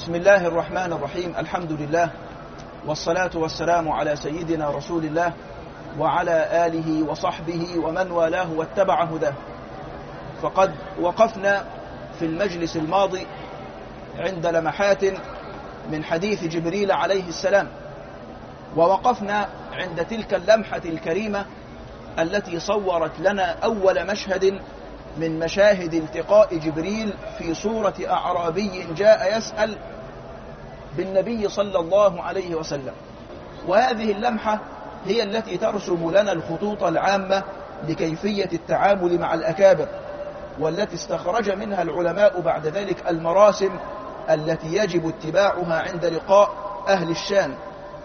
بسم الله الرحمن الرحيم الحمد لله والصلاة والسلام على سيدنا رسول الله وعلى آله وصحبه ومن والاه واتبع هداه فقد وقفنا في المجلس الماضي عند لمحات من حديث جبريل عليه السلام ووقفنا عند تلك اللمحة الكريمة التي صورت لنا أول مشهد من مشاهد التقاء جبريل في صورة أعرابي جاء يسأل بالنبي صلى الله عليه وسلم وهذه اللمحة هي التي ترسم لنا الخطوط العامة لكيفية التعامل مع الأكابر والتي استخرج منها العلماء بعد ذلك المراسم التي يجب اتباعها عند لقاء أهل الشام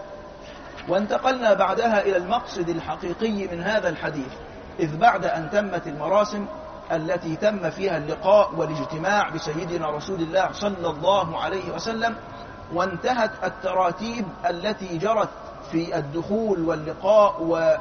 وانتقلنا بعدها إلى المقصد الحقيقي من هذا الحديث إذ بعد أن تمت المراسم التي تم فيها اللقاء والاجتماع بسيدنا رسول الله صلى الله عليه وسلم وانتهت التراتيب التي جرت في الدخول واللقاء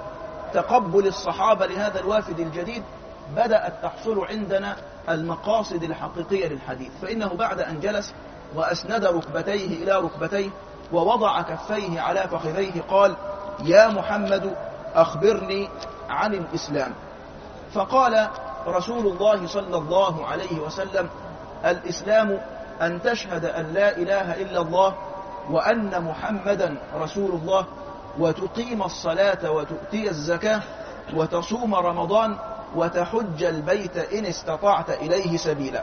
وتقبل الصحابة لهذا الوافد الجديد بدأت تحصل عندنا المقاصد الحقيقية للحديث فإنه بعد أن جلس وأسند ركبتيه إلى ركبتيه ووضع كفيه على فخذيه قال يا محمد أخبرني عن الإسلام فقال رسول الله صلى الله عليه وسلم الإسلام أن تشهد أن لا إله إلا الله وأن محمدا رسول الله وتقيم الصلاة وتؤتي الزكاة وتصوم رمضان وتحج البيت إن استطعت إليه سبيلا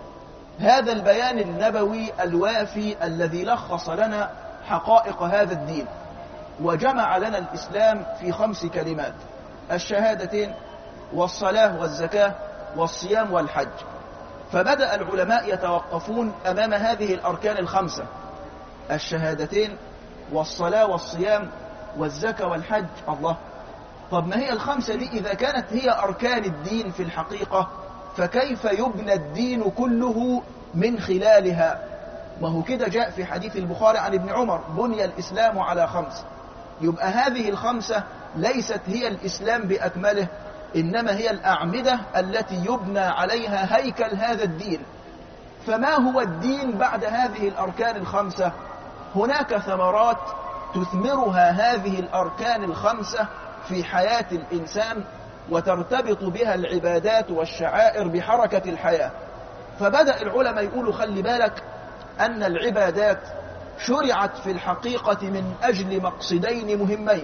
هذا البيان النبوي الوافي الذي لخص لنا حقائق هذا الدين وجمع لنا الإسلام في خمس كلمات الشهادتين والصلاة والزكاة والصيام والحج فبدأ العلماء يتوقفون أمام هذه الأركان الخمسة الشهادتين والصلاة والصيام والزكاة والحج الله طب ما هي الخمسة دي إذا كانت هي أركان الدين في الحقيقة فكيف يبنى الدين كله من خلالها ما هو كده جاء في حديث البخاري عن ابن عمر بني الإسلام على خمس يبقى هذه الخمسة ليست هي الإسلام بأكمله إنما هي الأعمدة التي يبنى عليها هيكل هذا الدين فما هو الدين بعد هذه الأركان الخمسة هناك ثمرات تثمرها هذه الأركان الخمسة في حياة الإنسان وترتبط بها العبادات والشعائر بحركة الحياة فبدأ العلماء يقولوا خلي بالك أن العبادات شرعت في الحقيقة من أجل مقصدين مهمين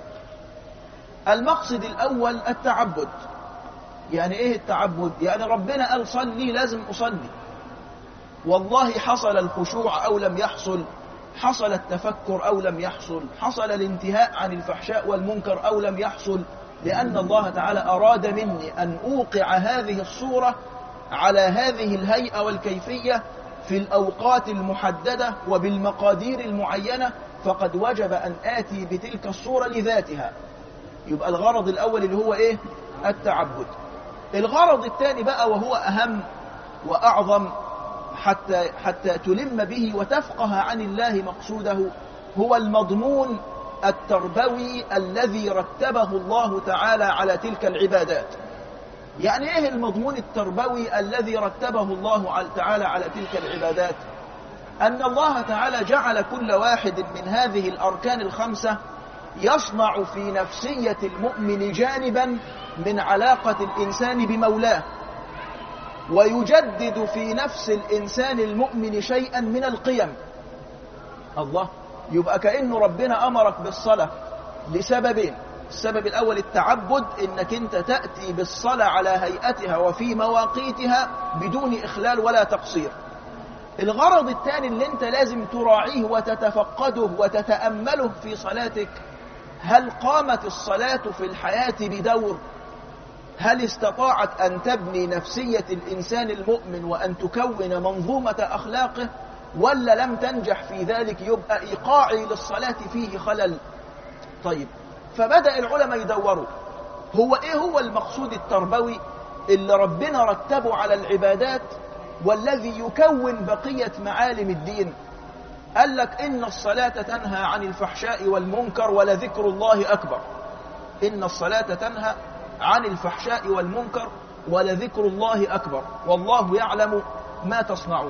المقصد الأول التعبد يعني إيه التعبد؟ يعني ربنا قال صلي لازم أصلي والله حصل الخشوع أو لم يحصل حصل التفكر أو لم يحصل حصل الانتهاء عن الفحشاء والمنكر أو لم يحصل لأن الله تعالى أراد مني أن أوقع هذه الصورة على هذه الهيئة والكيفية في الأوقات المحددة وبالمقادير المعينة فقد وجب أن آتي بتلك الصورة لذاتها يبقى الغرض الأول اللي هو إيه؟ التعبد الغرض الثاني بقى وهو أهم وأعظم حتى, حتى تلم به وتفقه عن الله مقصوده هو المضمون التربوي الذي رتبه الله تعالى على تلك العبادات يعني ايه المضمون التربوي الذي رتبه الله تعالى على تلك العبادات أن الله تعالى جعل كل واحد من هذه الأركان الخمسة يصنع في نفسية المؤمن جانبا من علاقة الإنسان بمولاه ويجدد في نفس الإنسان المؤمن شيئا من القيم الله يبقى كأنه ربنا أمرك بالصلاة لسببين السبب الأول التعبد إنك أنت تأتي بالصلاة على هيئتها وفي مواقيتها بدون إخلال ولا تقصير الغرض الثاني اللي أنت لازم تراعيه وتتفقده وتتأمله في صلاتك هل قامت الصلاة في الحياة بدور هل استطاعت أن تبني نفسية الإنسان المؤمن وأن تكون منظومة أخلاقه ولا لم تنجح في ذلك يبقى إيقاعي للصلاة فيه خلل طيب فبدأ العلماء يدوروا هو إيه هو المقصود التربوي اللي ربنا رتبه على العبادات والذي يكون بقية معالم الدين قال لك إن الصلاة تنهى عن الفحشاء والمنكر ولذكر الله أكبر إن الصلاة تنهى عن الفحشاء والمنكر ولذكر الله أكبر والله يعلم ما تصنعون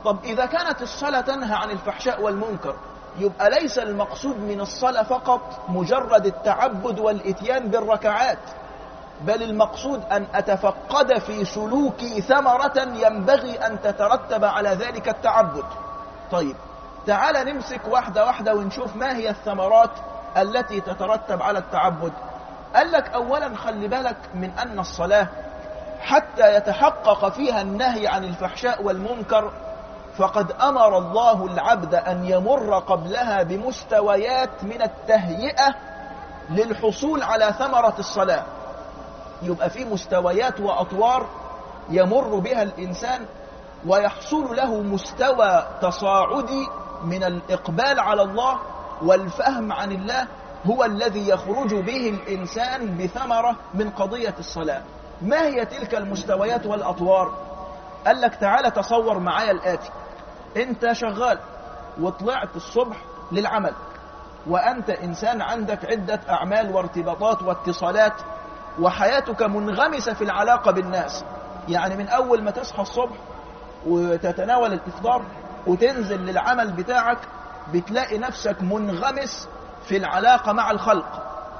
طب إذا كانت الصلاة تنهى عن الفحشاء والمنكر يبقى ليس المقصود من الصلاة فقط مجرد التعبد والإتيان بالركعات بل المقصود أن أتفقد في سلوكي ثمرة ينبغي أن تترتب على ذلك التعبد طيب تعال نمسك واحدة واحدة ونشوف ما هي الثمرات التي تترتب على التعبد قال لك أولا خلي بالك من أن الصلاة حتى يتحقق فيها النهي عن الفحشاء والمنكر فقد أمر الله العبد أن يمر قبلها بمستويات من التهيئة للحصول على ثمرة الصلاة يبقى في مستويات وأطوار يمر بها الإنسان ويحصل له مستوى تصاعدي من الإقبال على الله والفهم عن الله هو الذي يخرج به الإنسان بثمرة من قضية الصلاة ما هي تلك المستويات والأطوار قال لك تعالى تصور معايا الآتي انت شغال وطلعت الصبح للعمل وأنت إنسان عندك عدة أعمال وارتباطات واتصالات وحياتك منغمسة في العلاقة بالناس يعني من أول ما تصحى الصبح وتتناول الإفطار وتنزل للعمل بتاعك بتلاقي نفسك منغمس في العلاقة مع الخلق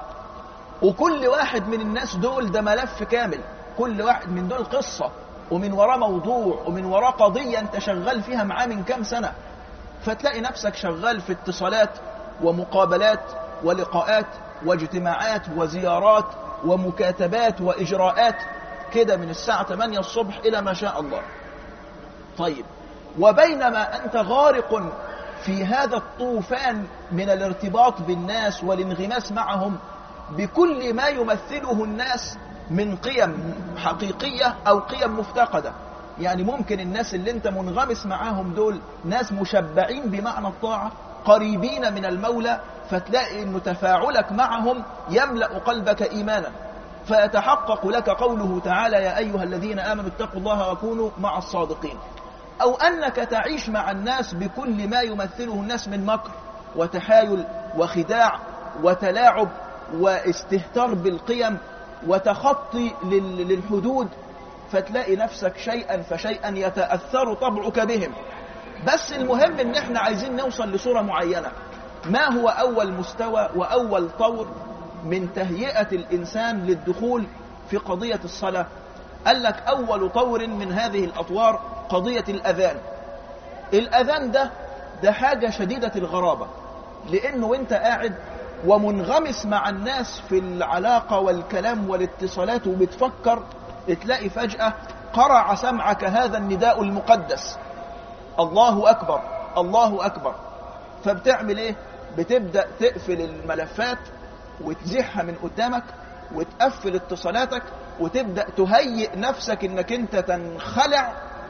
وكل واحد من الناس دول ده ملف كامل كل واحد من دول قصة ومن وراه موضوع ومن وراه قضية انت شغال فيها معاه من كام سنة فتلاقي نفسك شغال في اتصالات ومقابلات ولقاءات واجتماعات وزيارات ومكاتبات وإجراءات كده من الساعة 8 الصبح إلى ما شاء الله طيب وبينما أنت غارق في هذا الطوفان من الارتباط بالناس والانغماس معهم بكل ما يمثله الناس من قيم حقيقية أو قيم مفتقدة يعني ممكن الناس اللي انت منغمس معاهم دول ناس مشبعين بمعنى الطاعة قريبين من المولى فتلاقي أن تفاعلك معهم يملأ قلبك إيمانا فيتحقق لك قوله تعالى يا أيها الذين آمنوا اتقوا الله وكونوا مع الصادقين أو أنك تعيش مع الناس بكل ما يمثله الناس من مكر وتحايل وخداع وتلاعب واستهتار بالقيم وتخطي للحدود فتلاقي نفسك شيئا فشيئا يتأثر طبعك بهم بس المهم ان احنا عايزين نوصل لصورة معينة ما هو أول مستوى وأول طور من تهيئة الإنسان للدخول في قضية الصلاة قال لك أول طور من هذه الأطوار قضية الأذان الأذان ده ده حاجة شديدة الغرابة لأنه وانت قاعد ومنغمس مع الناس في العلاقة والكلام والاتصالات وبتفكر تلاقي فجأة قرع سمعك هذا النداء المقدس الله أكبر الله أكبر فبتعمل ايه بتبدأ تقفل الملفات وتزيحها من قدامك وتقفل اتصالاتك وتبدأ تهيئ نفسك انك انت تنخلع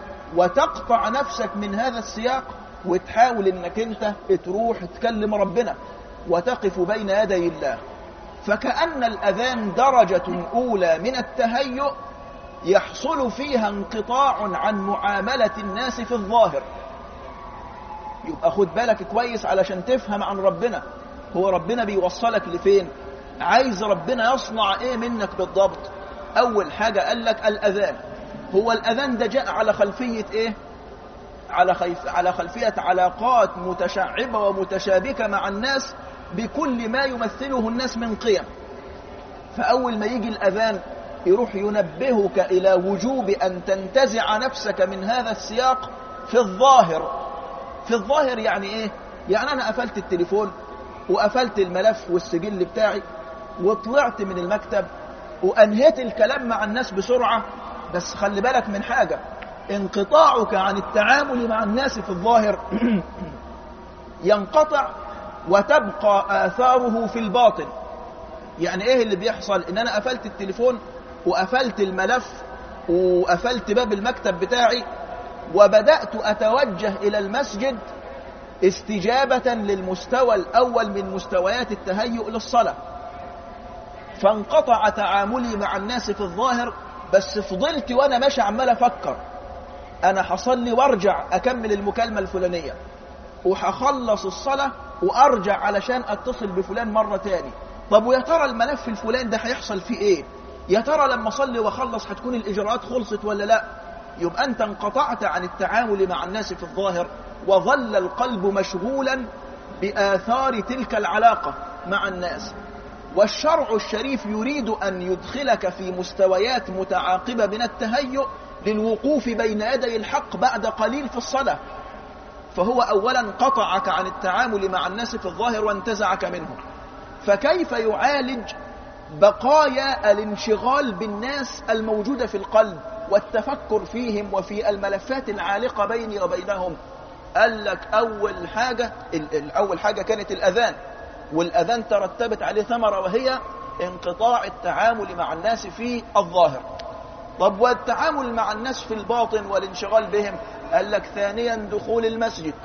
وتقطع نفسك من هذا السياق وتحاول انك انت تروح تكلم ربنا وتقف بين يدي الله فكأن الأذان درجة أولى من التهيؤ يحصل فيها انقطاع عن معاملة الناس في الظاهر يبقى خد بالك كويس علشان تفهم عن ربنا هو ربنا بيوصلك لفين عايز ربنا يصنع ايه منك بالضبط اول حاجة قال لك الاذان هو الاذان ده جاء على خلفية ايه على, خيف على خلفية علاقات متشعبة ومتشابكة مع الناس بكل ما يمثله الناس من قيم فأول ما يجي الأذان يروح ينبهك إلى وجوب أن تنتزع نفسك من هذا السياق في الظاهر في الظاهر يعني إيه؟ يعني أنا قفلت التليفون وقفلت الملف والسجل بتاعي وطلعت من المكتب وأنهيت الكلام مع الناس بسرعة بس خلي بالك من حاجة انقطاعك عن التعامل مع الناس في الظاهر ينقطع وتبقى آثاره في الباطن يعني ايه اللي بيحصل ان انا قفلت التليفون وقفلت الملف وقفلت باب المكتب بتاعي وبدأت أتوجه إلى المسجد استجابة للمستوى الأول من مستويات التهيؤ للصلاة فانقطع تعاملي مع الناس في الظاهر بس فضلت وأنا ماشي عمال أفكر أنا حصل لي وارجع أكمل المكالمة الفلانية وهخلص الصلاة وأرجع علشان أتصل بفلان مرة تاني طب ويا ترى الملف الفلان ده هيحصل فيه إيه يا ترى لما أصلي وأخلص هتكون الإجراءات خلصت ولا لا يبقى أنت انقطعت عن التعامل مع الناس في الظاهر وظل القلب مشغولا بآثار تلك العلاقة مع الناس والشرع الشريف يريد أن يدخلك في مستويات متعاقبة من التهيؤ للوقوف بين يدي الحق بعد قليل في الصلاة فهو أولا قطعك عن التعامل مع الناس في الظاهر وانتزعك منهم فكيف يعالج بقايا الانشغال بالناس الموجودة في القلب والتفكر فيهم وفي الملفات العالقة بيني وبينهم قال لك أول حاجة أول حاجة كانت الأذان والأذان ترتبت عليه ثمرة وهي انقطاع التعامل مع الناس في الظاهر طب والتعامل مع الناس في الباطن والانشغال بهم قال لك ثانيا دخول المسجد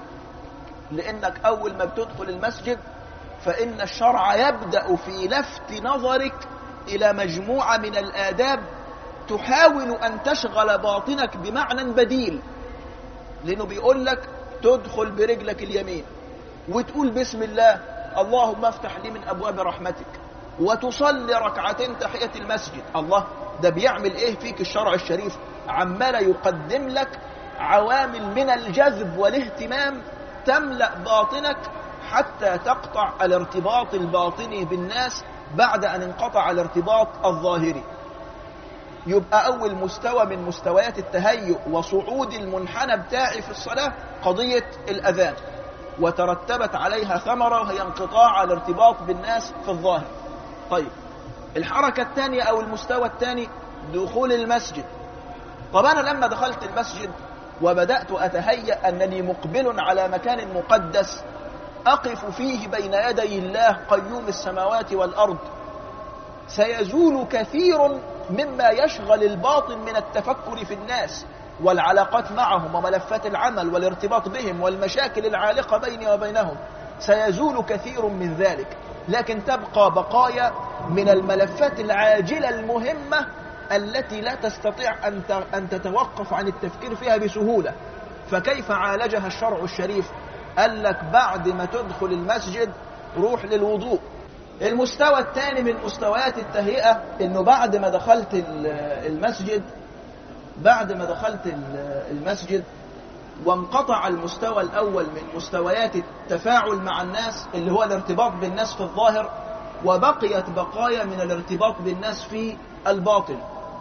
لأنك أول ما بتدخل المسجد فإن الشرع يبدأ في لفت نظرك إلى مجموعة من الآداب تحاول أن تشغل باطنك بمعنى بديل لأنه بيقول لك تدخل برجلك اليمين وتقول بسم الله اللهم افتح لي من أبواب رحمتك وتصلي ركعتين تحية المسجد الله ده بيعمل ايه فيك الشرع الشريف عمال يقدم لك عوامل من الجذب والاهتمام تملأ باطنك حتى تقطع الارتباط الباطني بالناس بعد أن انقطع الارتباط الظاهري يبقى أول مستوى من مستويات التهيؤ وصعود المنحنى بتاعي في الصلاة قضية الأذان وترتبت عليها ثمرة وهي انقطاع الارتباط بالناس في الظاهر طيب الحركة الثانية أو المستوى الثاني دخول المسجد طب أنا لما دخلت المسجد وبدأت أتهيأ أنني مقبل على مكان مقدس أقف فيه بين يدي الله قيوم السماوات والأرض سيزول كثير مما يشغل الباطن من التفكر في الناس والعلاقات معهم وملفات العمل والارتباط بهم والمشاكل العالقة بيني وبينهم سيزول كثير من ذلك لكن تبقى بقايا من الملفات العاجلة المهمة التي لا تستطيع أن تتوقف عن التفكير فيها بسهولة فكيف عالجها الشرع الشريف قال لك بعد ما تدخل المسجد روح للوضوء المستوى الثاني من مستويات التهيئة انه بعد ما دخلت المسجد بعد ما دخلت المسجد وانقطع المستوى الأول من مستويات التفاعل مع الناس اللي هو الارتباط بالناس في الظاهر وبقيت بقايا من الارتباط بالناس في الباطن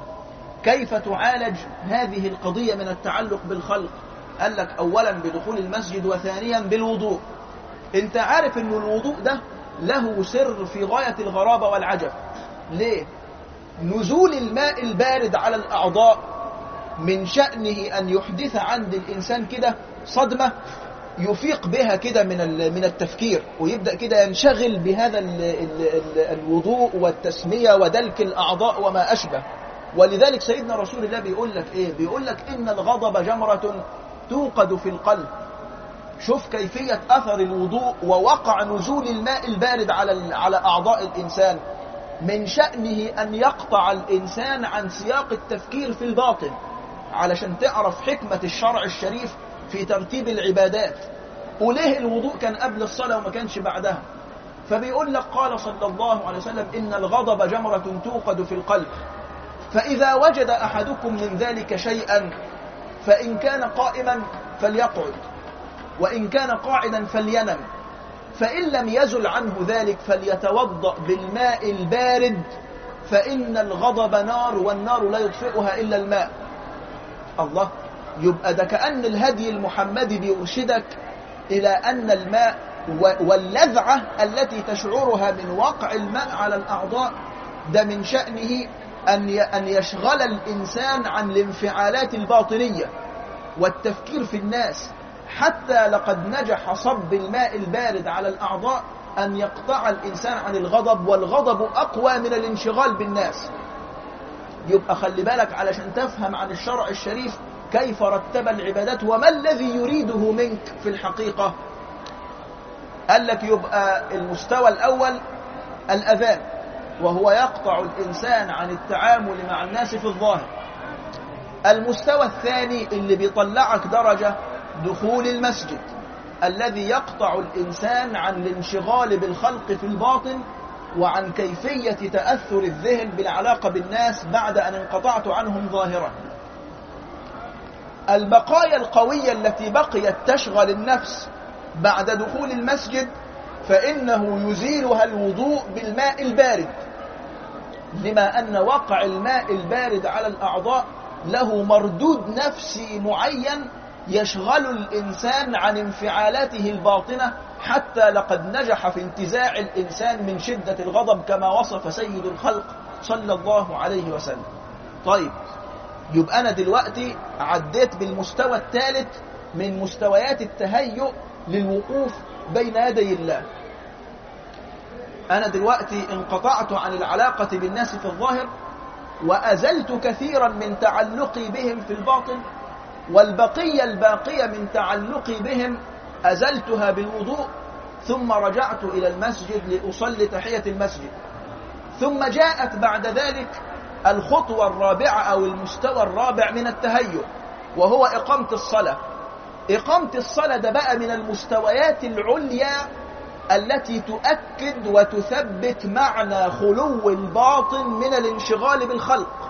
كيف تعالج هذه القضية من التعلق بالخلق قال لك أولا بدخول المسجد وثانيا بالوضوء انت عارف ان الوضوء ده له سر في غاية الغرابة والعجب ليه؟ نزول الماء البارد على الأعضاء من شأنه أن يحدث عند الإنسان كده صدمة يفيق بها كده من من التفكير ويبدأ كده ينشغل بهذا ال ال ال الوضوء والتسمية ودلك الأعضاء وما أشبه ولذلك سيدنا رسول الله بيقول لك إيه بيقول لك إن الغضب جمرة توقد في القلب شوف كيفية أثر الوضوء ووقع نزول الماء البارد على على أعضاء الإنسان من شأنه أن يقطع الإنسان عن سياق التفكير في الباطن علشان تعرف حكمة الشرع الشريف في ترتيب العبادات وليه الوضوء كان قبل الصلاة وما كانش بعدها فبيقول لك قال صلى الله عليه وسلم إن الغضب جمرة توقد في القلب فإذا وجد أحدكم من ذلك شيئا فإن كان قائما فليقعد وإن كان قاعدا فلينم فإن لم يزل عنه ذلك فليتوضأ بالماء البارد فإن الغضب نار والنار لا يطفئها إلا الماء الله يبقى ده كأن الهدي المحمدي بيرشدك إلى أن الماء واللذعة التي تشعرها من وقع الماء على الأعضاء ده من شأنه أن أن يشغل الإنسان عن الانفعالات الباطنية والتفكير في الناس حتى لقد نجح صب الماء البارد على الأعضاء أن يقطع الإنسان عن الغضب والغضب أقوى من الانشغال بالناس يبقى خلي بالك علشان تفهم عن الشرع الشريف كيف رتب العبادات وما الذي يريده منك في الحقيقة قال لك يبقى المستوى الأول الأذان وهو يقطع الإنسان عن التعامل مع الناس في الظاهر المستوى الثاني اللي بيطلعك درجة دخول المسجد الذي يقطع الإنسان عن الانشغال بالخلق في الباطن وعن كيفية تأثر الذهن بالعلاقة بالناس بعد أن انقطعت عنهم ظاهرا البقايا القوية التي بقيت تشغل النفس بعد دخول المسجد فإنه يزيلها الوضوء بالماء البارد لما أن وقع الماء البارد على الأعضاء له مردود نفسي معين يشغل الإنسان عن انفعالاته الباطنة حتى لقد نجح في انتزاع الإنسان من شدة الغضب كما وصف سيد الخلق صلى الله عليه وسلم طيب يبقى أنا دلوقتي عديت بالمستوى الثالث من مستويات التهيؤ للوقوف بين يدي الله أنا دلوقتي انقطعت عن العلاقة بالناس في الظاهر وأزلت كثيرا من تعلقي بهم في الباطن والبقية الباقية من تعلقي بهم أزلتها بالوضوء ثم رجعت إلى المسجد لأصلي تحية المسجد ثم جاءت بعد ذلك الخطوة الرابعة أو المستوى الرابع من التهيؤ وهو إقامة الصلاة إقامة الصلاة ده بقى من المستويات العليا التي تؤكد وتثبت معنى خلو الباطن من الانشغال بالخلق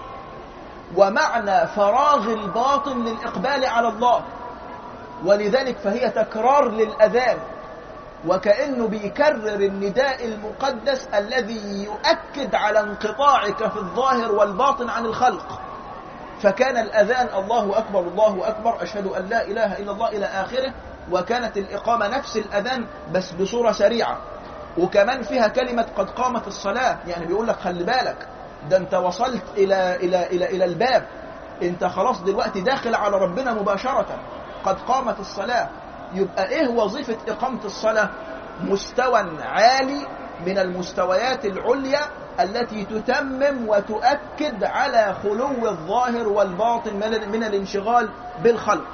ومعنى فراغ الباطن للإقبال على الله ولذلك فهي تكرار للأذان وكأنه بيكرر النداء المقدس الذي يؤكد على انقطاعك في الظاهر والباطن عن الخلق فكان الأذان الله أكبر الله أكبر أشهد أن لا إله إلا الله إلى آخره وكانت الإقامة نفس الأذان بس بصورة سريعة وكمان فيها كلمة قد قامت الصلاة يعني بيقول لك خلي بالك ده أنت وصلت إلى إلى إلى إلى الباب أنت خلاص دلوقتي داخل على ربنا مباشرة قد قامت الصلاة يبقى إيه وظيفة إقامة الصلاة مستوى عالي من المستويات العليا التي تتمم وتؤكد على خلو الظاهر والباطن من الانشغال بالخلق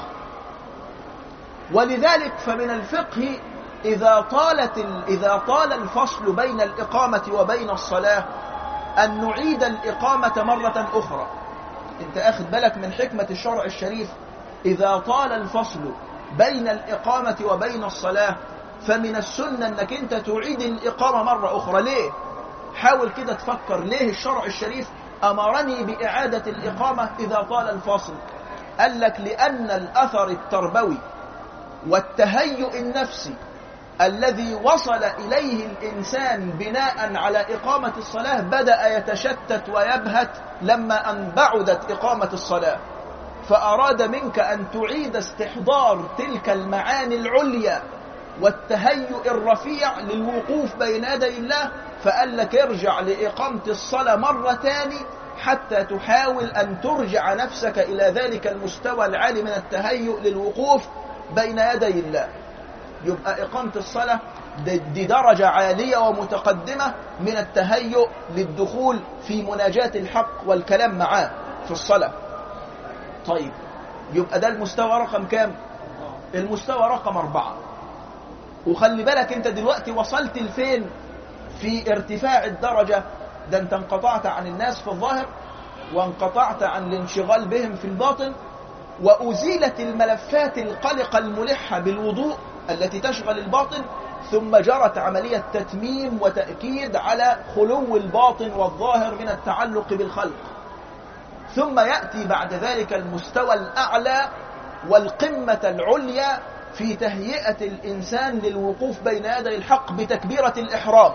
ولذلك فمن الفقه إذا طالت إذا طال الفصل بين الإقامة وبين الصلاة أن نعيد الإقامة مرة أخرى أنت أخذ بالك من حكمة الشرع الشريف إذا طال الفصل بين الإقامة وبين الصلاة فمن السنة أنك أنت تعيد الإقامة مرة أخرى ليه؟ حاول كده تفكر ليه الشرع الشريف أمرني بإعادة الإقامة إذا طال الفصل قال لك لأن الأثر التربوي والتهيؤ النفسي الذي وصل إليه الإنسان بناء على إقامة الصلاة بدأ يتشتت ويبهت لما أن بعدت إقامة الصلاة فأراد منك أن تعيد استحضار تلك المعاني العليا والتهيؤ الرفيع للوقوف بين يدي الله فقال لك ارجع لإقامة الصلاة مرة تاني حتى تحاول أن ترجع نفسك إلى ذلك المستوى العالي من التهيؤ للوقوف بين يدي الله يبقى إقامة الصلاة دي درجة عالية ومتقدمة من التهيؤ للدخول في مناجاة الحق والكلام معاه في الصلاة طيب يبقى ده المستوى رقم كام المستوى رقم أربعة وخلي بالك انت دلوقتي وصلت لفين في ارتفاع الدرجة ده انت انقطعت عن الناس في الظاهر وانقطعت عن الانشغال بهم في الباطن وأزيلت الملفات القلقة الملحة بالوضوء التي تشغل الباطن ثم جرت عملية تتميم وتأكيد على خلو الباطن والظاهر من التعلق بالخلق ثم يأتي بعد ذلك المستوى الأعلى والقمة العليا في تهيئة الإنسان للوقوف بين يدي الحق بتكبيرة الإحرام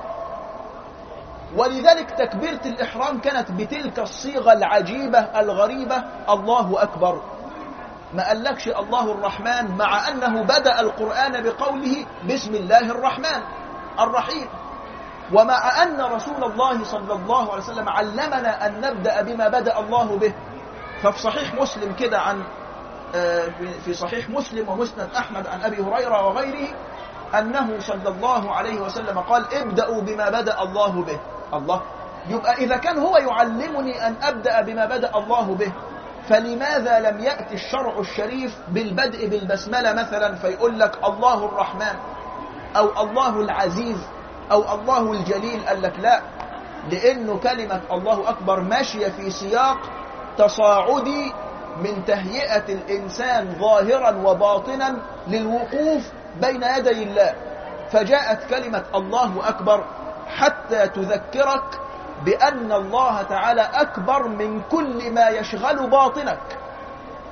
ولذلك تكبيرة الإحرام كانت بتلك الصيغة العجيبة الغريبة الله أكبر ما قالكش الله الرحمن مع أنه بدأ القرآن بقوله بسم الله الرحمن الرحيم ومع أن رسول الله صلى الله عليه وسلم علمنا أن نبدأ بما بدأ الله به ففي صحيح مسلم كده عن في صحيح مسلم ومسند أحمد عن أبي هريرة وغيره أنه صلى الله عليه وسلم قال ابدأوا بما بدأ الله به الله يبقى إذا كان هو يعلمني أن أبدأ بما بدأ الله به فلماذا لم يأتي الشرع الشريف بالبدء بالبسملة مثلا فيقول لك الله الرحمن أو الله العزيز أو الله الجليل قال لك لا لأنه كلمة الله أكبر ماشية في سياق تصاعدي من تهيئة الإنسان ظاهرا وباطنا للوقوف بين يدي الله فجاءت كلمة الله أكبر حتى تذكرك بأن الله تعالى أكبر من كل ما يشغل باطنك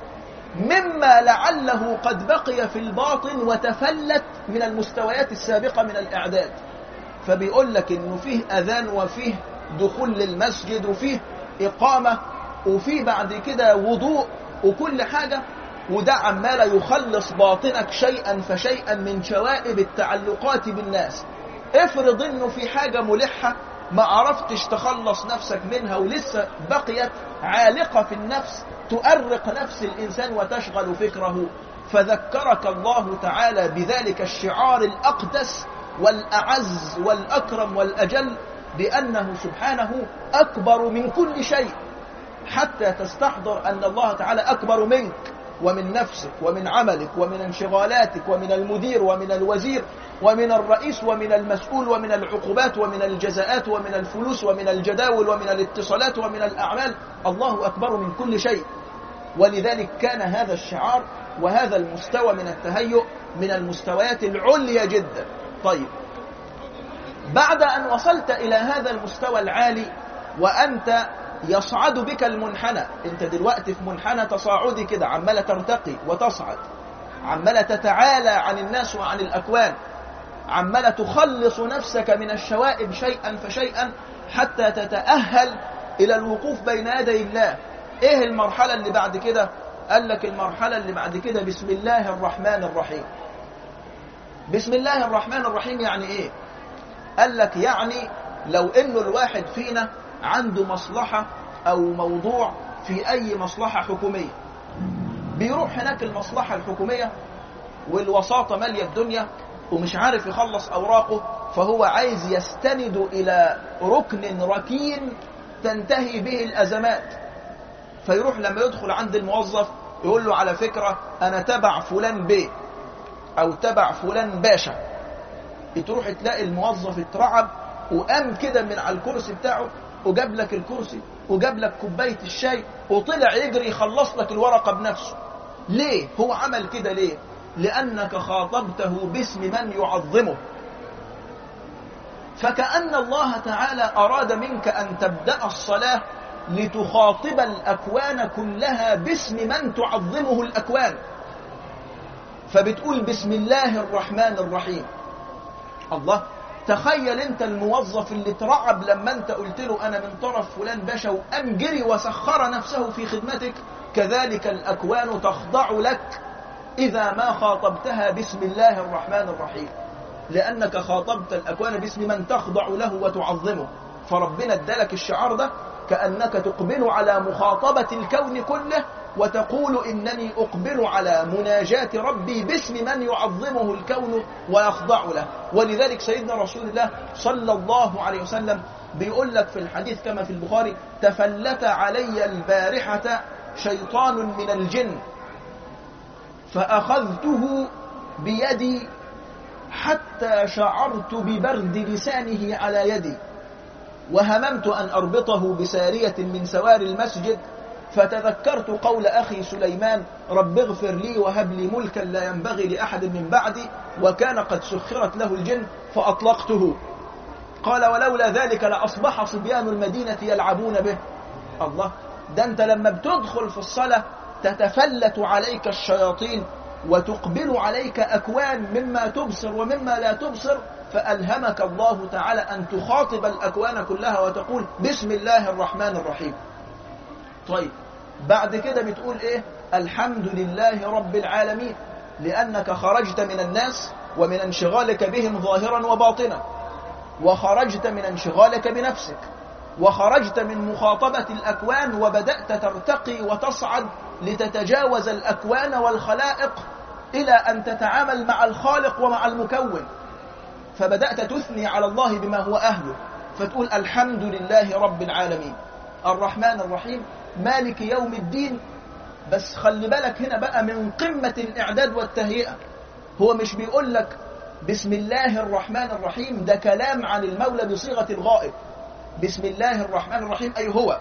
مما لعله قد بقي في الباطن وتفلت من المستويات السابقة من الإعداد فبيقول لك إنه فيه أذان وفيه دخول للمسجد وفيه إقامة وفيه بعد كده وضوء وكل حاجة وده عمال يخلص باطنك شيئا فشيئا من شوائب التعلقات بالناس افرض انه في حاجة ملحة ما عرفتش تخلص نفسك منها ولسه بقيت عالقة في النفس تؤرق نفس الإنسان وتشغل فكره فذكرك الله تعالى بذلك الشعار الأقدس والأعز والأكرم والأجل بأنه سبحانه أكبر من كل شيء حتى تستحضر أن الله تعالى أكبر منك ومن نفسك ومن عملك ومن انشغالاتك ومن المدير ومن الوزير ومن الرئيس ومن المسؤول ومن العقوبات ومن الجزاءات ومن الفلوس ومن الجداول ومن الاتصالات ومن الأعمال الله أكبر من كل شيء ولذلك كان هذا الشعار وهذا المستوى من التهيؤ من المستويات العليا جدا طيب بعد أن وصلت إلى هذا المستوى العالي وأنت يصعد بك المنحنى انت دلوقتي في منحنى تصاعدي كده عمالة ترتقي وتصعد عمالة تتعالى عن الناس وعن الأكوان عمالة تخلص نفسك من الشوائب شيئا فشيئا حتى تتأهل إلى الوقوف بين يدي الله إيه المرحلة اللي بعد كده قال لك المرحلة اللي بعد كده بسم الله الرحمن الرحيم بسم الله الرحمن الرحيم يعني إيه قال لك يعني لو إنه الواحد فينا عنده مصلحة أو موضوع في أي مصلحة حكومية بيروح هناك المصلحة الحكومية والوساطة مالية الدنيا ومش عارف يخلص أوراقه فهو عايز يستند إلى ركن ركين تنتهي به الأزمات فيروح لما يدخل عند الموظف يقول له على فكرة أنا تبع فلان بيه أو تبع فلان باشا تروح تلاقي الموظف اترعب وقام كده من على الكرسي بتاعه وجاب لك الكرسي وجاب لك كوباية الشاي وطلع يجري يخلص لك الورقة بنفسه ليه؟ هو عمل كده ليه؟ لأنك خاطبته باسم من يعظمه فكأن الله تعالى أراد منك أن تبدأ الصلاة لتخاطب الأكوان كلها باسم من تعظمه الأكوان فبتقول بسم الله الرحمن الرحيم الله تخيل انت الموظف اللي اترعب لما انت قلت له انا من طرف فلان باشا وقام جري وسخر نفسه في خدمتك كذلك الاكوان تخضع لك اذا ما خاطبتها بسم الله الرحمن الرحيم لانك خاطبت الاكوان باسم من تخضع له وتعظمه فربنا ادالك الشعار ده كانك تقبل على مخاطبه الكون كله وتقول إنني أقبل على مناجاة ربي باسم من يعظمه الكون ويخضع له ولذلك سيدنا رسول الله صلى الله عليه وسلم بيقول لك في الحديث كما في البخاري تفلت علي البارحة شيطان من الجن فأخذته بيدي حتى شعرت ببرد لسانه على يدي وهممت أن أربطه بسارية من سوار المسجد فتذكرت قول أخي سليمان رب اغفر لي وهب لي ملكا لا ينبغي لأحد من بعدي وكان قد سخرت له الجن فأطلقته قال ولولا ذلك لأصبح صبيان المدينة يلعبون به الله ده أنت لما بتدخل في الصلاة تتفلت عليك الشياطين وتقبل عليك أكوان مما تبصر ومما لا تبصر فألهمك الله تعالى أن تخاطب الأكوان كلها وتقول بسم الله الرحمن الرحيم طيب بعد كده بتقول ايه الحمد لله رب العالمين لأنك خرجت من الناس ومن انشغالك بهم ظاهرا وباطنا وخرجت من انشغالك بنفسك وخرجت من مخاطبة الأكوان وبدأت ترتقي وتصعد لتتجاوز الأكوان والخلائق إلى أن تتعامل مع الخالق ومع المكون فبدأت تثني على الله بما هو أهله فتقول الحمد لله رب العالمين الرحمن الرحيم مالك يوم الدين بس خلي بالك هنا بقى من قمة الإعداد والتهيئة هو مش بيقول لك بسم الله الرحمن الرحيم ده كلام عن المولى بصيغة الغائب بسم الله الرحمن الرحيم أي هو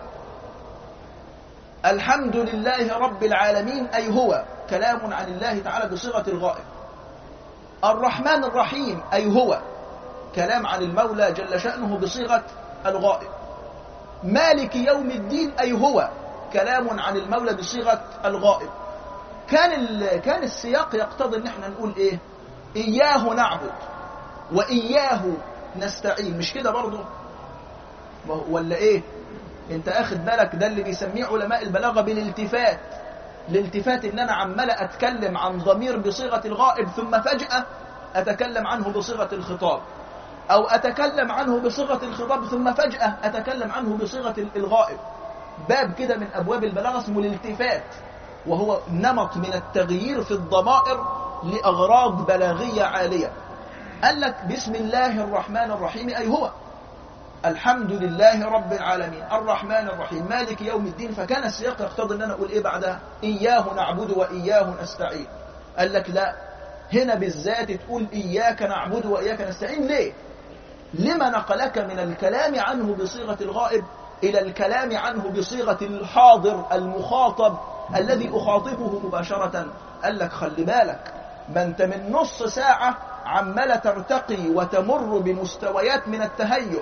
الحمد لله رب العالمين أي هو كلام عن الله تعالى بصيغة الغائب الرحمن الرحيم أي هو كلام عن المولى جل شأنه بصيغة الغائب مالك يوم الدين أي هو كلام عن المولى بصيغة الغائب كان ال... كان السياق يقتضي ان احنا نقول ايه اياه نعبد واياه نستعين مش كده برضه ولا ايه انت اخد بالك ده اللي بيسميه علماء البلاغه بالالتفات الالتفات ان انا عمال اتكلم عن ضمير بصيغه الغائب ثم فجاه اتكلم عنه بصيغه الخطاب او اتكلم عنه بصيغه الخطاب ثم فجاه اتكلم عنه بصيغه الغائب باب كده من ابواب البلاغه اسمه الالتفات وهو نمط من التغيير في الضمائر لاغراض بلاغيه عاليه قال لك بسم الله الرحمن الرحيم اي هو الحمد لله رب العالمين الرحمن الرحيم مالك يوم الدين فكان السياق يقتضي ان انا اقول ايه بعدها اياه نعبد واياه نستعين قال لك لا هنا بالذات تقول اياك نعبد واياك نستعين ليه لما نقلك من الكلام عنه بصيغه الغائب الى الكلام عنه بصيغه الحاضر المخاطب الذي اخاطبه مباشره قال لك خلي بالك ما انت من نص ساعه عمال ترتقي وتمر بمستويات من التهيؤ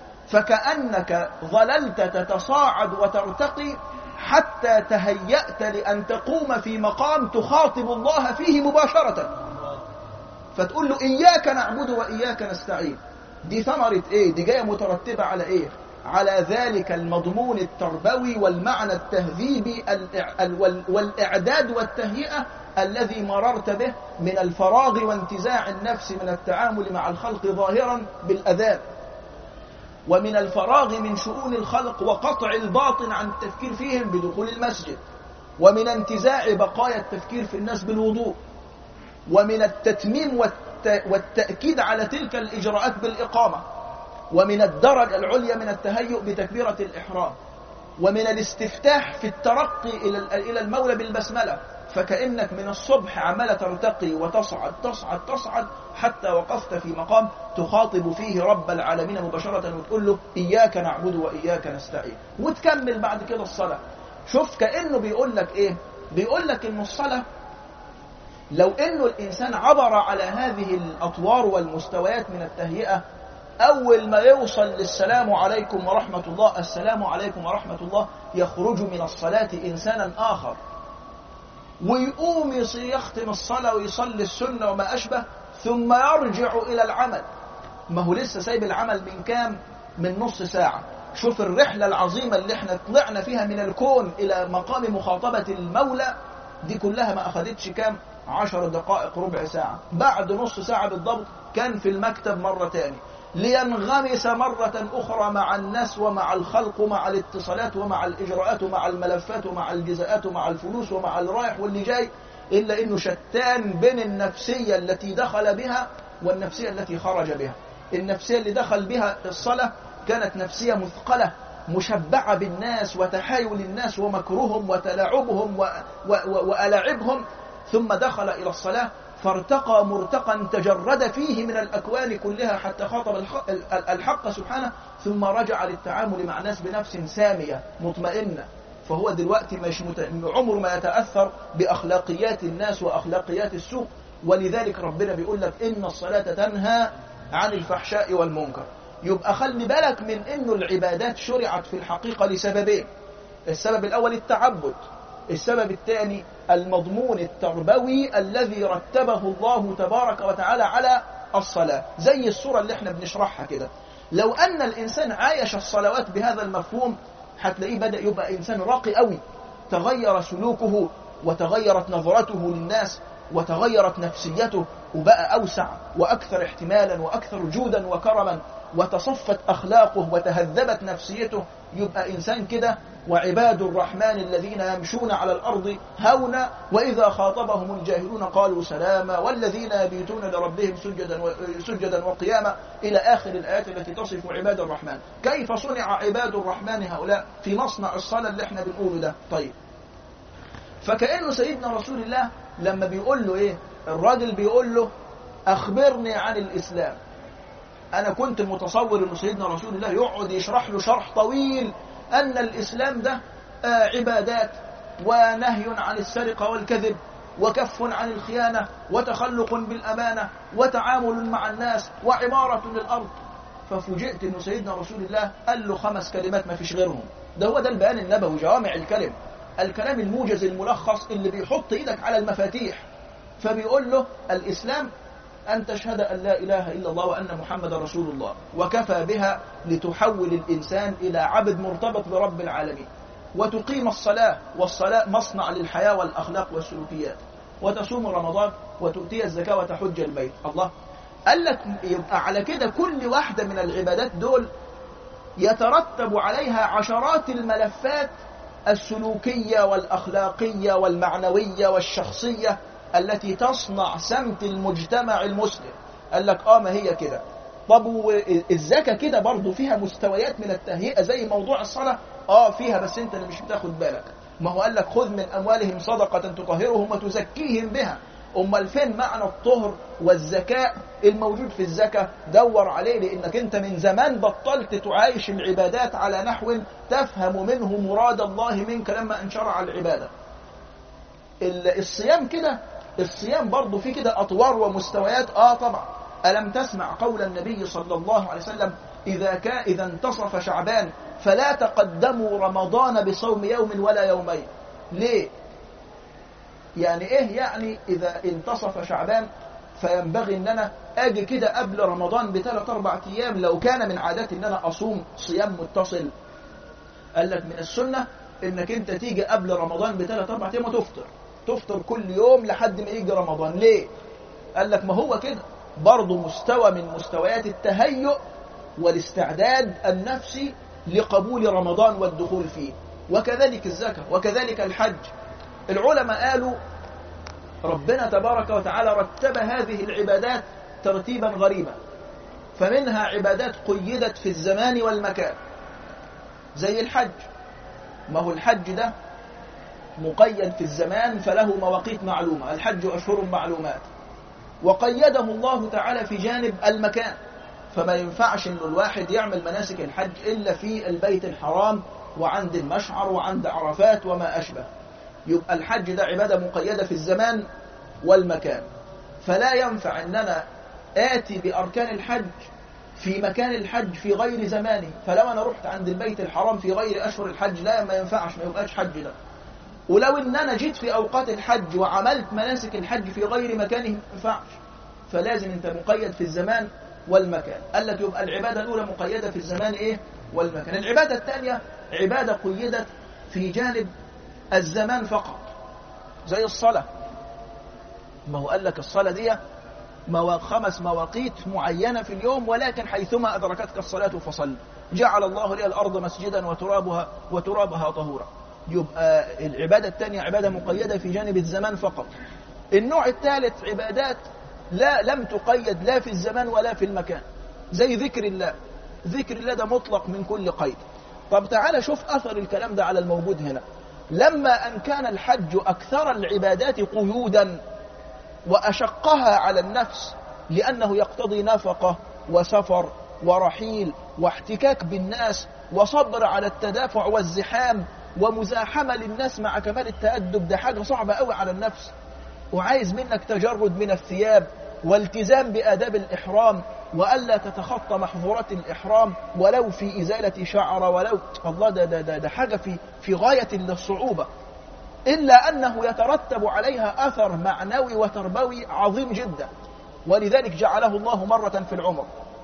فكأنك ظللت تتصاعد وترتقي حتى تهيأت لأن تقوم في مقام تخاطب الله فيه مباشرة فتقول له إياك نعبد وإياك نستعين دي ثمرة إيه؟ دي جاية مترتبة على إيه؟ على ذلك المضمون التربوي والمعنى التهذيبي والإعداد والتهيئة الذي مررت به من الفراغ وانتزاع النفس من التعامل مع الخلق ظاهرا بالأذان ومن الفراغ من شؤون الخلق وقطع الباطن عن التفكير فيهم بدخول المسجد ومن انتزاع بقايا التفكير في الناس بالوضوء ومن التتميم والتأكيد على تلك الإجراءات بالإقامة ومن الدرجة العليا من التهيؤ بتكبيرة الإحرام ومن الاستفتاح في الترقي إلى المولى بالبسملة فكأنك من الصبح عمالة ترتقي وتصعد تصعد تصعد حتى وقفت في مقام تخاطب فيه رب العالمين مباشرة وتقول له إياك نعبد وإياك نستعين وتكمل بعد كده الصلاة شوف كأنه بيقول لك إيه بيقول لك إن الصلاة لو إنه الإنسان عبر على هذه الأطوار والمستويات من التهيئة أول ما يوصل للسلام عليكم ورحمة الله السلام عليكم ورحمة الله يخرج من الصلاة إنسانا آخر ويقوم يختم الصلاة ويصلي السنة وما أشبه ثم يرجع إلى العمل ما هو لسه سايب العمل من كام من نص ساعة شوف الرحلة العظيمة اللي احنا طلعنا فيها من الكون إلى مقام مخاطبة المولى دي كلها ما أخدتش كام عشر دقائق ربع ساعة بعد نص ساعة بالضبط كان في المكتب مرة تاني لينغمس مرة أخرى مع الناس ومع الخلق ومع الاتصالات ومع الإجراءات ومع الملفات ومع الجزاءات ومع الفلوس ومع الرايح واللي جاي إلا إنه شتان بين النفسية التي دخل بها والنفسية التي خرج بها النفسية اللي دخل بها الصلاة كانت نفسية مثقلة مشبعة بالناس وتحايل الناس ومكرهم وتلاعبهم و... و... و... وألاعبهم ثم دخل إلى الصلاة فارتقى مرتقا تجرد فيه من الأكوان كلها حتى خاطب الحق سبحانه ثم رجع للتعامل مع الناس بنفس سامية مطمئنة فهو دلوقتي مش مت... عمره ما يتأثر بأخلاقيات الناس وأخلاقيات السوق ولذلك ربنا بيقول لك إن الصلاة تنهى عن الفحشاء والمنكر يبقى خلي بالك من إنه العبادات شرعت في الحقيقة لسببين السبب الأول التعبد السبب الثاني المضمون التربوي الذي رتبه الله تبارك وتعالى على الصلاة زي الصورة اللي احنا بنشرحها كده لو أن الإنسان عايش الصلوات بهذا المفهوم هتلاقيه بدأ يبقى إنسان راقي قوي تغير سلوكه وتغيرت نظرته للناس وتغيرت نفسيته وبقى أوسع وأكثر احتمالا وأكثر جودا وكرما وتصفت أخلاقه وتهذبت نفسيته يبقى إنسان كده وعباد الرحمن الذين يمشون على الأرض هونا وإذا خاطبهم الجاهلون قالوا سلاما والذين يبيتون لربهم سجدا سجدا وقياما إلى آخر الآيات التي تصف عباد الرحمن كيف صنع عباد الرحمن هؤلاء في مصنع الصلاة اللي احنا بنقوله ده طيب فكأنه سيدنا رسول الله لما بيقول له إيه الراجل بيقول له أخبرني عن الإسلام أنا كنت متصور أن سيدنا رسول الله يقعد يشرح له شرح طويل أن الإسلام ده عبادات ونهي عن السرقة والكذب وكف عن الخيانة وتخلق بالأمانة وتعامل مع الناس وعمارة للأرض ففوجئت أن سيدنا رسول الله قال له خمس كلمات ما فيش غيرهم ده هو ده البيان النبوي جوامع الكلم الكلام الموجز الملخص اللي بيحط ايدك على المفاتيح فبيقول له الإسلام أن تشهد أن لا إله إلا الله وأن محمد رسول الله وكفى بها لتحول الإنسان إلى عبد مرتبط برب العالمين وتقيم الصلاة والصلاة مصنع للحياة والأخلاق والسلوكيات وتصوم رمضان وتؤتي الزكاة وتحج البيت الله قال لك يبقى على كده كل واحدة من العبادات دول يترتب عليها عشرات الملفات السلوكية والأخلاقية والمعنوية والشخصية التي تصنع سمت المجتمع المسلم قال لك اه ما هي كده طب والزكاة كده برضو فيها مستويات من التهيئة زي موضوع الصلاة اه فيها بس انت اللي مش بتاخد بالك ما هو قال لك خذ من أموالهم صدقة تطهرهم وتزكيهم بها أمال فين معنى الطهر والزكاة الموجود في الزكاة دور عليه لأنك أنت من زمان بطلت تعايش العبادات على نحو تفهم منه مراد الله منك لما أن شرع العبادة الصيام كده الصيام برضه فيه كده أطوار ومستويات آه طبعا ألم تسمع قول النبي صلى الله عليه وسلم إذا كان إذا انتصف شعبان فلا تقدموا رمضان بصوم يوم ولا يومين ليه يعني ايه يعني اذا انتصف شعبان فينبغي ان انا اجي كده قبل رمضان بثلاث اربع ايام لو كان من عاداتي ان انا اصوم صيام متصل قال لك من السنه انك انت تيجي قبل رمضان بثلاث اربع ايام وتفطر تفطر كل يوم لحد ما يجي رمضان ليه قال لك ما هو كده برضه مستوى من مستويات التهيؤ والاستعداد النفسي لقبول رمضان والدخول فيه وكذلك الزكاه وكذلك الحج العلماء قالوا ربنا تبارك وتعالى رتب هذه العبادات ترتيبا غريبا فمنها عبادات قيدت في الزمان والمكان زي الحج ما هو الحج ده مقيد في الزمان فله مواقيت معلومة الحج أشهر معلومات وقيده الله تعالى في جانب المكان فما ينفعش انه الواحد يعمل مناسك الحج الا في البيت الحرام وعند المشعر وعند عرفات وما اشبه يبقى الحج ده عبادة مقيدة في الزمان والمكان فلا ينفع ان انا اتي باركان الحج في مكان الحج في غير زمانه فلو انا رحت عند البيت الحرام في غير اشهر الحج لا ما ينفعش ما يبقاش حج ده ولو ان انا جيت في اوقات الحج وعملت مناسك الحج في غير مكانه ما ينفعش فلازم انت مقيد في الزمان والمكان قال لك يبقى العباده الاولى مقيده في الزمان ايه والمكان العباده الثانيه عباده قيدت في جانب الزمان فقط زي الصلاه ما هو قال لك الصلاه دي موا... خمس مواقيت معينه في اليوم ولكن حيثما ادركتك الصلاه فصل جعل الله لي الارض مسجدا وترابها وترابها طهورا يبقى العبادة الثانية عبادة مقيدة في جانب الزمان فقط النوع الثالث عبادات لا لم تقيد لا في الزمان ولا في المكان زي ذكر الله ذكر الله ده مطلق من كل قيد طب تعالى شوف أثر الكلام ده على الموجود هنا لما أن كان الحج أكثر العبادات قيودا وأشقها على النفس لأنه يقتضي نفقة وسفر ورحيل واحتكاك بالناس وصبر على التدافع والزحام ومزاحمة للناس مع كمال التأدب ده حاجة صعبة قوي على النفس وعايز منك تجرد من الثياب والتزام بآداب الإحرام وألا تتخطى محظورات الإحرام ولو في إزالة شعر ولو الله ده, ده, ده, ده حاجة في, في غاية الصعوبة إلا أنه يترتب عليها أثر معنوي وتربوي عظيم جدا ولذلك جعله الله مرة في العمر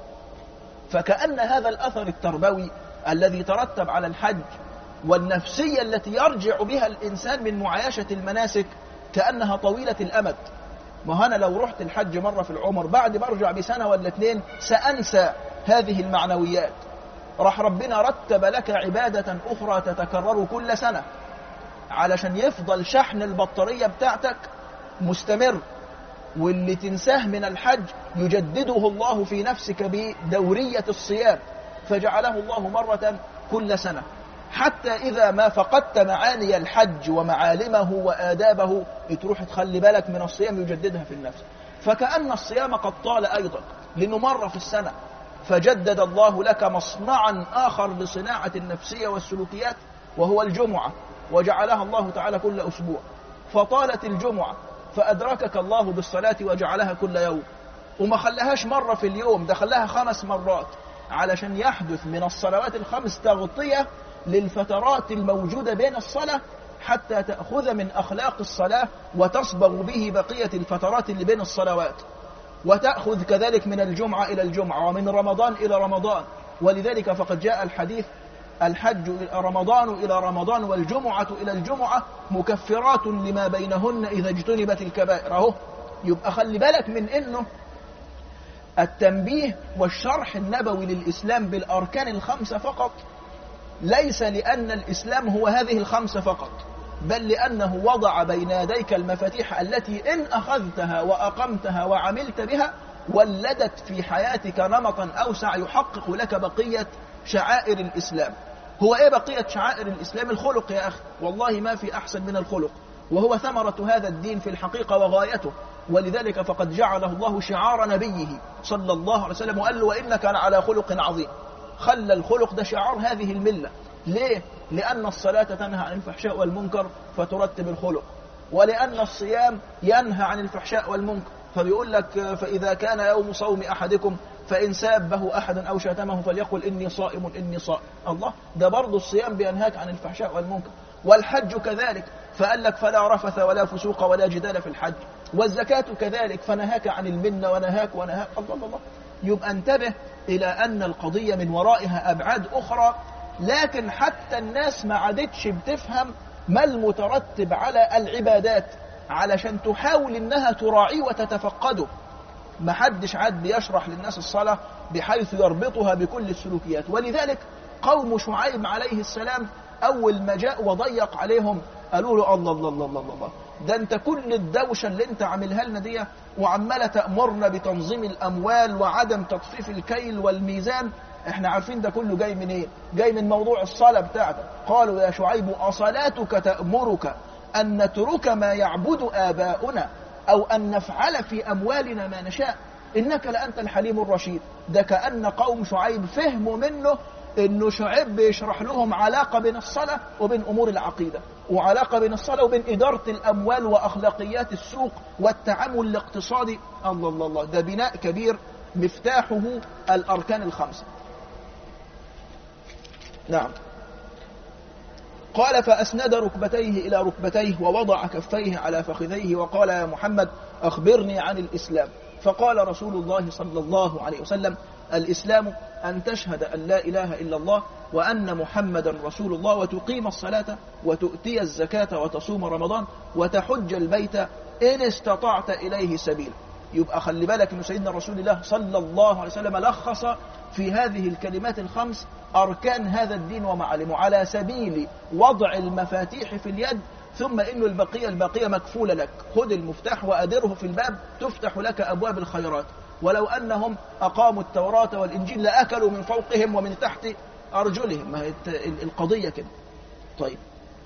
فكأن هذا الأثر التربوي الذي ترتب على الحج والنفسية التي يرجع بها الإنسان من معايشة المناسك كأنها طويلة الأمد ما أنا لو رحت الحج مرة في العمر بعد ما أرجع بسنة ولا اتنين سأنسى هذه المعنويات راح ربنا رتب لك عبادة أخرى تتكرر كل سنة علشان يفضل شحن البطارية بتاعتك مستمر واللي تنساه من الحج يجدده الله في نفسك بدورية الصيام فجعله الله مرة كل سنة حتى إذا ما فقدت معاني الحج ومعالمه وآدابه تروح تخلي بالك من الصيام يجددها في النفس فكأن الصيام قد طال أيضا لأنه مرة في السنة فجدد الله لك مصنعا آخر لصناعة النفسية والسلوكيات وهو الجمعة وجعلها الله تعالى كل أسبوع فطالت الجمعة فأدركك الله بالصلاة وجعلها كل يوم وما خلاهاش مرة في اليوم ده خلاها خمس مرات علشان يحدث من الصلوات الخمس تغطية للفترات الموجودة بين الصلاة حتى تأخذ من أخلاق الصلاة وتصبغ به بقية الفترات اللي بين الصلوات وتأخذ كذلك من الجمعة إلى الجمعة ومن رمضان إلى رمضان ولذلك فقد جاء الحديث الحج إلى رمضان إلى رمضان والجمعة إلى الجمعة مكفرات لما بينهن إذا اجتنبت الكبائر أهو يبقى خلي بالك من إنه التنبيه والشرح النبوي للإسلام بالأركان الخمسة فقط ليس لأن الإسلام هو هذه الخمسة فقط بل لأنه وضع بين يديك المفاتيح التي إن أخذتها وأقمتها وعملت بها ولدت في حياتك نمطا أوسع يحقق لك بقية شعائر الإسلام هو إيه بقية شعائر الإسلام الخلق يا أخي والله ما في أحسن من الخلق وهو ثمرة هذا الدين في الحقيقة وغايته ولذلك فقد جعله الله شعار نبيه صلى الله عليه وسلم وقال له وإنك على خلق عظيم خلى الخلق ده شعار هذه الملة ليه؟ لأن الصلاة تنهى عن الفحشاء والمنكر فترتب الخلق ولأن الصيام ينهى عن الفحشاء والمنكر فبيقول لك فإذا كان يوم صوم أحدكم فإن سابه أحد أو شتمه فليقل إني صائم إني صائم الله ده برضه الصيام بينهاك عن الفحشاء والمنكر والحج كذلك فقال لك فلا رفث ولا فسوق ولا جدال في الحج والزكاة كذلك فنهاك عن المنة ونهاك ونهاك الله الله الله يبقى انتبه إلى أن القضية من ورائها أبعاد أخرى لكن حتى الناس ما عادتش بتفهم ما المترتب على العبادات علشان تحاول انها تراعيه وتتفقده ما حدش عاد بيشرح للناس الصلاة بحيث يربطها بكل السلوكيات ولذلك قوم شعيب عليه السلام أول ما جاء وضيق عليهم قالوا له الله الله الله الله الله ده انت كل الدوشة اللي انت عاملها لنا دي وعمالة تأمرنا بتنظيم الأموال وعدم تطفيف الكيل والميزان احنا عارفين ده كله جاي من ايه جاي من موضوع الصلاة بتاعتك قالوا يا شعيب أصلاتك تأمرك أن نترك ما يعبد آباؤنا أو أن نفعل في أموالنا ما نشاء إنك لأنت الحليم الرشيد ده كأن قوم شعيب فهموا منه إنه شعيب بيشرح لهم علاقة بين الصلاة وبين أمور العقيدة وعلاقة بين الصلاة وبين إدارة الأموال وأخلاقيات السوق والتعامل الاقتصادي الله الله الله ده بناء كبير مفتاحه الأركان الخمسة نعم قال فأسند ركبتيه إلى ركبتيه ووضع كفيه على فخذيه وقال يا محمد أخبرني عن الإسلام فقال رسول الله صلى الله عليه وسلم الإسلام أن تشهد أن لا إله إلا الله وأن محمدا رسول الله وتقيم الصلاة وتؤتي الزكاة وتصوم رمضان وتحج البيت إن استطعت إليه سبيلا يبقى خلي بالك أن سيدنا رسول الله صلى الله عليه وسلم لخص في هذه الكلمات الخمس أركان هذا الدين ومعالمه على سبيل وضع المفاتيح في اليد ثم إنه البقية البقية مكفولة لك خذ المفتاح وأدره في الباب تفتح لك أبواب الخيرات ولو أنهم أقاموا التوراة والإنجيل لأكلوا من فوقهم ومن تحت أرجلهم ما هي القضية كده طيب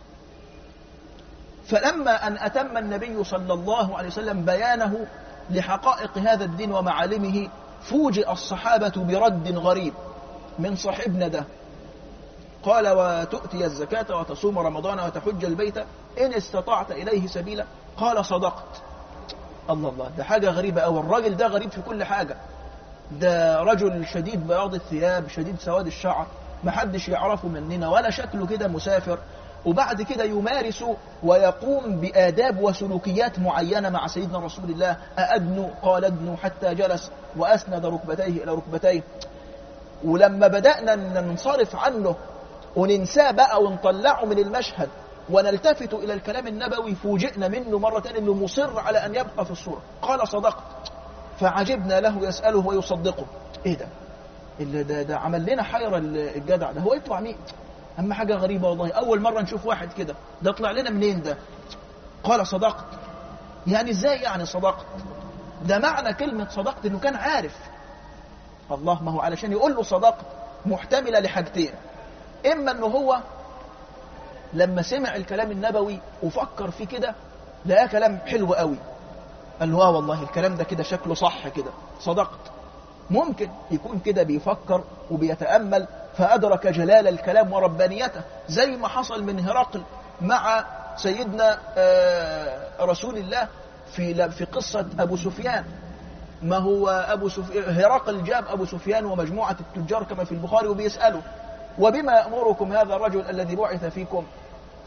فلما أن أتم النبي صلى الله عليه وسلم بيانه لحقائق هذا الدين ومعالمه فوجئ الصحابة برد غريب من صاحبنا ده قال وتؤتي الزكاة وتصوم رمضان وتحج البيت إن استطعت إليه سبيلا قال صدقت الله الله ده حاجة غريبة أو الراجل ده غريب في كل حاجة ده رجل شديد بياض الثياب شديد سواد الشعر محدش يعرفه مننا ولا شكله كده مسافر وبعد كده يمارس ويقوم بآداب وسلوكيات معينة مع سيدنا رسول الله أأدنو قال ادنو حتى جلس وأسند ركبتيه إلى ركبتيه ولما بدأنا ننصرف عنه وننساه بقى ونطلعه من المشهد ونلتفت إلى الكلام النبوي فوجئنا منه مرة تانية أنه مصر على أن يبقى في الصورة قال صدقت فعجبنا له يسأله ويصدقه إيه ده اللي ده, ده عمل لنا حيرة الجدع ده هو يطلع مين أما حاجة غريبة والله أول مرة نشوف واحد كده ده طلع لنا منين ده قال صدقت يعني إزاي يعني صدقت ده معنى كلمة صدقت أنه كان عارف الله ما هو علشان يقول له صدقت محتملة لحاجتين إما أنه هو لما سمع الكلام النبوي وفكر فيه كده لقاه كلام حلو قوي قال له اه والله الكلام ده كده شكله صح كده صدقت ممكن يكون كده بيفكر وبيتأمل فأدرك جلال الكلام وربانيته زي ما حصل من هرقل مع سيدنا رسول الله في في قصة أبو سفيان ما هو أبو سفيان هرقل جاب أبو سفيان ومجموعة التجار كما في البخاري وبيسأله وبما يأمركم هذا الرجل الذي بعث فيكم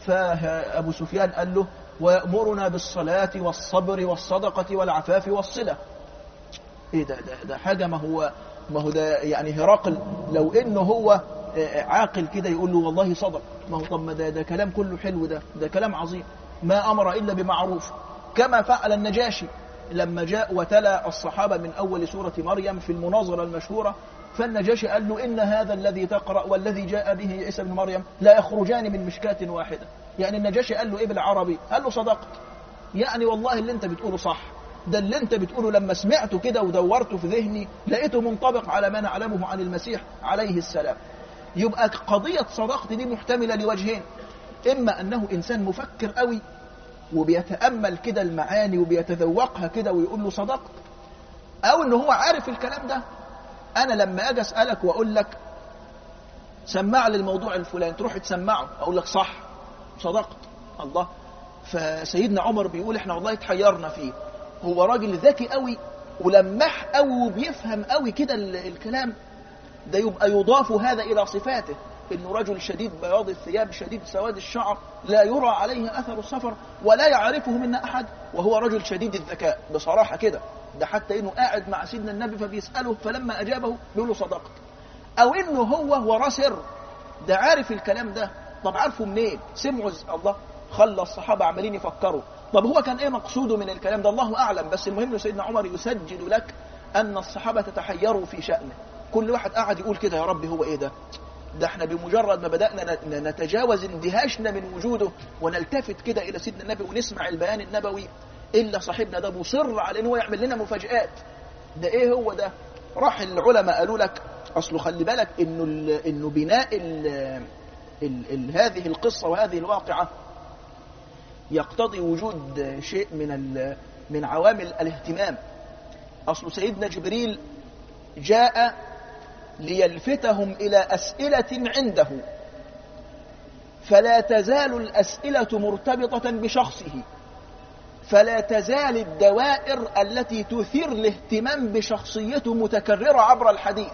فأبو سفيان قال له ويأمرنا بالصلاة والصبر والصدقة والعفاف والصلة ايه ده ده, ده حاجة ما هو ما هو ده يعني هرقل لو انه هو عاقل كده يقول له والله صدق ما هو طب ما ده, ده كلام كله حلو ده ده كلام عظيم ما أمر إلا بمعروف كما فعل النجاشي لما جاء وتلا الصحابة من أول سورة مريم في المناظرة المشهورة فالنجاشي قال له إن هذا الذي تقرأ والذي جاء به عيسى بن مريم لا يخرجان من مشكاة واحدة يعني النجاشي قال له إيه بالعربي قال له صدقت يعني والله اللي انت بتقوله صح ده اللي انت بتقوله لما سمعته كده ودورته في ذهني لقيته منطبق على ما نعلمه عن المسيح عليه السلام يبقى قضية صداقتي دي محتملة لوجهين إما أنه إنسان مفكر قوي وبيتأمل كده المعاني وبيتذوقها كده ويقول له صدقت أو إن هو عارف الكلام ده أنا لما أجي أسألك وأقول لك سمع لي الموضوع الفلاني تروح تسمعه أقول لك صح صدقت الله فسيدنا عمر بيقول احنا والله اتحيرنا فيه هو راجل ذكي قوي ولمح قوي وبيفهم قوي كده الكلام ده يبقى يضاف هذا إلى صفاته إنه رجل شديد بياض الثياب شديد سواد الشعر لا يرى عليه أثر السفر ولا يعرفه منا أحد وهو رجل شديد الذكاء بصراحة كده ده حتى إنه قاعد مع سيدنا النبي فبيسأله فلما أجابه بيقول له صدقت أو إنه هو وراه سر ده عارف الكلام ده طب عارفه منين سمعوا الله خلى الصحابة عمالين يفكروا طب هو كان ايه مقصوده من الكلام ده الله اعلم بس المهم سيدنا عمر يسجل لك ان الصحابة تتحيروا في شأنه كل واحد قاعد يقول كده يا رب هو ايه ده ده احنا بمجرد ما بدأنا نتجاوز اندهاشنا من وجوده ونلتفت كده الى سيدنا النبي ونسمع البيان النبوي الا صاحبنا ده مصر على ان هو يعمل لنا مفاجآت ده ايه هو ده راح العلماء قالوا لك اصله خلي بالك انه انه بناء ال ال ال هذه القصة وهذه الواقعة يقتضي وجود شيء من من عوامل الاهتمام أصل سيدنا جبريل جاء ليلفتهم إلى أسئلة عنده فلا تزال الأسئلة مرتبطة بشخصه فلا تزال الدوائر التي تثير الاهتمام بشخصيته متكررة عبر الحديث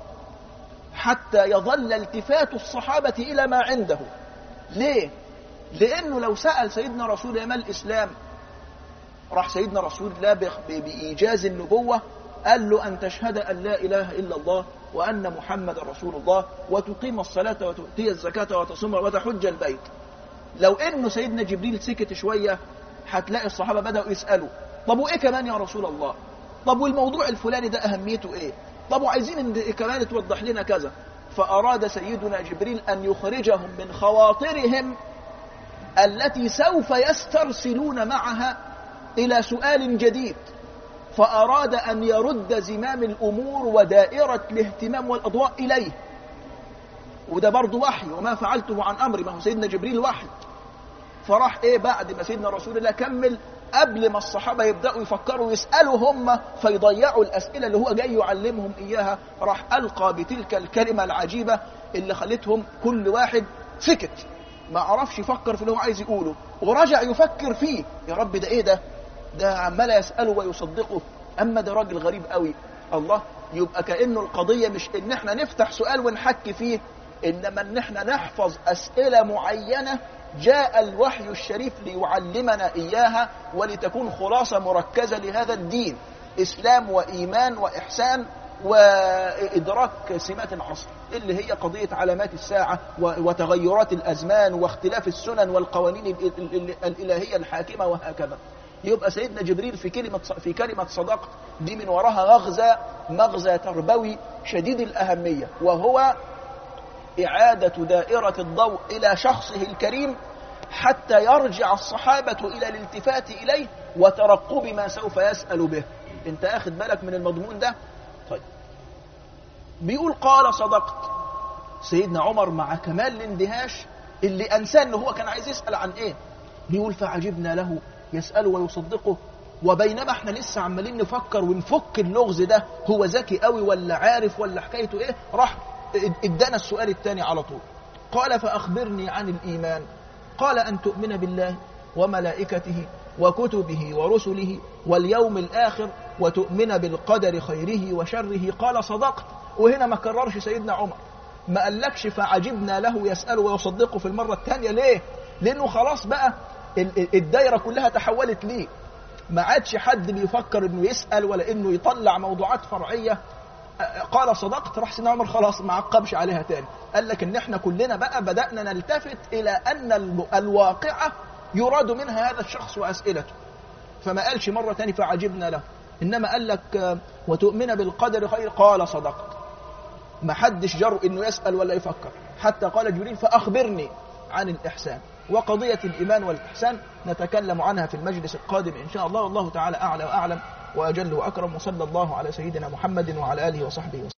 حتى يظل التفات الصحابة إلى ما عنده ليه؟ لأنه لو سأل سيدنا رسول الله ما الإسلام راح سيدنا رسول الله بإيجاز النبوة قال له أن تشهد أن لا إله إلا الله وأن محمد رسول الله وتقيم الصلاة وتؤتي الزكاة وتصوم وتحج البيت لو إنه سيدنا جبريل سكت شوية هتلاقي الصحابة بدأوا يسألوا طب وإيه كمان يا رسول الله طب والموضوع الفلاني ده أهميته إيه طب وعايزين إن كمان توضح لنا كذا فأراد سيدنا جبريل أن يخرجهم من خواطرهم التي سوف يسترسلون معها إلى سؤال جديد فأراد أن يرد زمام الأمور ودائرة الاهتمام والأضواء إليه وده برضه وحي وما فعلته عن أمري ما هو سيدنا جبريل وحي فراح إيه بعد ما سيدنا رسول الله كمل قبل ما الصحابة يبدأوا يفكروا يسألوا هم فيضيعوا الأسئلة اللي هو جاي يعلمهم إياها راح ألقى بتلك الكلمة العجيبة اللي خلتهم كل واحد سكت ما عرفش يفكر في اللي هو عايز يقوله ورجع يفكر فيه يا رب ده ايه ده ده عمال يسأله ويصدقه اما ده راجل غريب قوي الله يبقى كأنه القضية مش ان احنا نفتح سؤال ونحكي فيه انما ان احنا نحفظ اسئلة معينة جاء الوحي الشريف ليعلمنا اياها ولتكون خلاصة مركزة لهذا الدين اسلام وايمان واحسان وإدراك سمات العصر اللي هي قضية علامات الساعة وتغيرات الأزمان واختلاف السنن والقوانين الإلهية الحاكمة وهكذا يبقى سيدنا جبريل في كلمة في كلمة صدقت دي من وراها مغزى مغزى تربوي شديد الأهمية وهو إعادة دائرة الضوء إلى شخصه الكريم حتى يرجع الصحابة إلى الالتفات إليه وترقب ما سوف يسأل به انت اخد بالك من المضمون ده طيب بيقول قال صدقت سيدنا عمر مع كمال الاندهاش اللي انساه ان هو كان عايز يسال عن ايه بيقول فعجبنا له يساله ويصدقه وبينما احنا لسه عمالين نفكر ونفك اللغز ده هو ذكي قوي ولا عارف ولا حكايته ايه راح ادانا السؤال الثاني على طول قال فاخبرني عن الايمان قال ان تؤمن بالله وملائكته وكتبه ورسله واليوم الآخر وتؤمن بالقدر خيره وشره قال صدقت وهنا ما كررش سيدنا عمر ما قالكش فعجبنا له يسأل ويصدقه في المرة الثانية ليه لانه خلاص بقى الدايره كلها تحولت ليه ما عادش حد بيفكر انه يسال ولا انه يطلع موضوعات فرعيه قال صدقت راح سيدنا عمر خلاص ما عقبش عليها تاني قال لك ان احنا كلنا بقى بدانا نلتفت الى ان الواقعه يراد منها هذا الشخص واسئلته فما قالش مره تاني فعجبنا له انما قال لك وتؤمن بالقدر خير قال صدقت ما حدش جرؤ انه يسال ولا يفكر حتى قال جبريل فاخبرني عن الاحسان وقضيه الايمان والاحسان نتكلم عنها في المجلس القادم ان شاء الله والله تعالى اعلى واعلم واجل واكرم وصلى الله على سيدنا محمد وعلى اله وصحبه وسلم